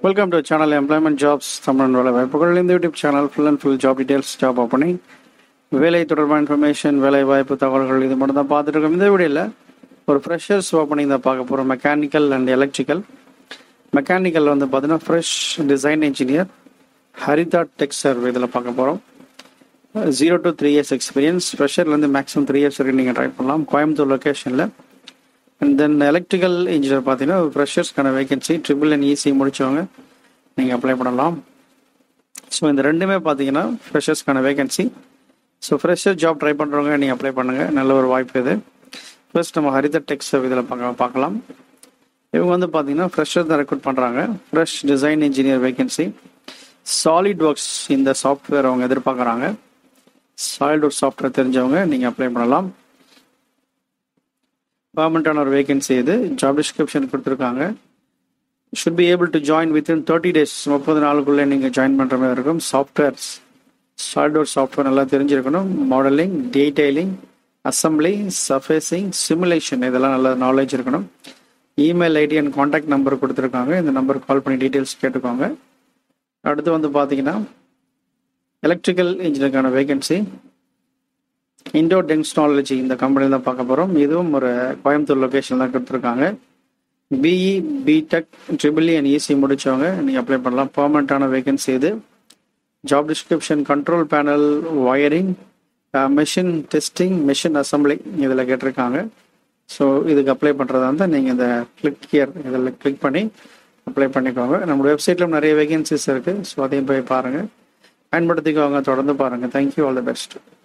welcome to channel employment jobs Tamil வேலை வாய்ப்புகள் இந்த YouTube channel full and full job details job opening வேலை தொடர்பான இன்ஃபர்மேஷன் வேலை வாய்ப்பு தகவல்கள் இது மட்டும் தான் பார்த்துட்டு இருக்கோம் இந்த வீடியோவில் ஒரு ஃப்ரெஷர்ஸ் ஓப்பனிங் தான் பார்க்க போகிறோம் மெக்கானிக்கல் அண்ட் எலக்ட்ரிக்கல் மெக்கானிக்கல் வந்து பார்த்தீங்கன்னா fresh design engineer Haritha tech serve இதில் பார்க்க போகிறோம் zero to three years experience ஃப்ரெஷர்லேருந்து மேக்ஸிமம் த்ரீ இயர்ஸ் வரைக்கும் நீங்கள் ட்ரை பண்ணலாம் கோயம்புத்தூர் லொக்கேஷனில் அண்ட் தென் எலக்ட்ரிக்கல் இன்ஜினியர் பார்த்தீங்கன்னா ஃப்ரெஷர்ஸ்க்கான வேகன்சி ட்ரிபிள் அண்ட் ஈஸி முடிச்சவங்க நீங்கள் அப்ளை பண்ணலாம் ஸோ இந்த ரெண்டுமே பார்த்தீங்கன்னா ஃப்ரெஷர்ஸ்க்கான vacancy so fresher job try பண்ணுறவங்க நீங்கள் அப்ளை பண்ணுங்கள் நல்ல ஒரு வாய்ப்பு இது ஃபர்ஸ்ட் நம்ம ஹரித டெக்ஸ் இதில் பார்க்க பார்க்கலாம் இவங்க வந்து பார்த்தீங்கன்னா ஃப்ரெஷர் தான் ரெக்ரூட் பண்ணுறாங்க fresh design engineer vacancy solid works இந்த சாஃப்ட்வேர் அவங்க எதிர்பார்க்குறாங்க சாலிட் ஒர்க் சாஃப்ட்வேர் தெரிஞ்சவங்க நீங்கள் அப்ளை பண்ணலாம் பர்மனண்டான ஒரு வேகன்சி இது ஜாப் டிஸ்கிரிப்ஷன் கொடுத்துருக்காங்க should be able to join within thirty days முப்பது நாளுக்குள்ளே நீங்கள் ஜாயின் பண்ணுற மாதிரி இருக்கும் சாஃப்ட்வேர்ஸ் சாஃப்ட்வேர் சாஃப்ட்வேர் நல்லா தெரிஞ்சிருக்கணும் modelling detailing assembly surfacing simulation இதெல்லாம் நல்ல நாலேஜ் இருக்கணும் email ID and contact number கொடுத்துருக்காங்க இந்த நம்பர் கால் பண்ணி டீட்டெயில்ஸ் கேட்டுக்கோங்க அடுத்து வந்து பார்த்தீங்கன்னா எலக்ட்ரிக்கல் இன்ஜினியருக்கான வேகன்சி இண்டோ டெக்னாலஜி இந்த கம்பெனியில் தான் பார்க்க போகிறோம் இதுவும் ஒரு கோயம்புத்தூர் லொக்கேஷன் தான் கொடுத்துருக்காங்க B E B Tech triple and E C முடித்தவங்க நீங்கள் அப்ளை பண்ணலாம் பர்மனண்ட்டான வேகன்சி இது job description control panel wiring machine testing machine assembly இதில் கேட்டிருக்காங்க ஸோ இதுக்கு அப்ளை பண்ணுறதா இருந்தால் நீங்கள் இந்த கிளிக் கியர் இதில் கிளிக் பண்ணி அப்ளை பண்ணிக்கோங்க நம்ம வெப்சைட்டில் நிறைய வேகன்சிஸ் இருக்குது ஸோ அதையும் போய் பாருங்கள் பயன்படுத்திக்கோங்க தொடர்ந்து பாருங்கள் தேங்க்யூ ஆல் தி பெஸ்ட்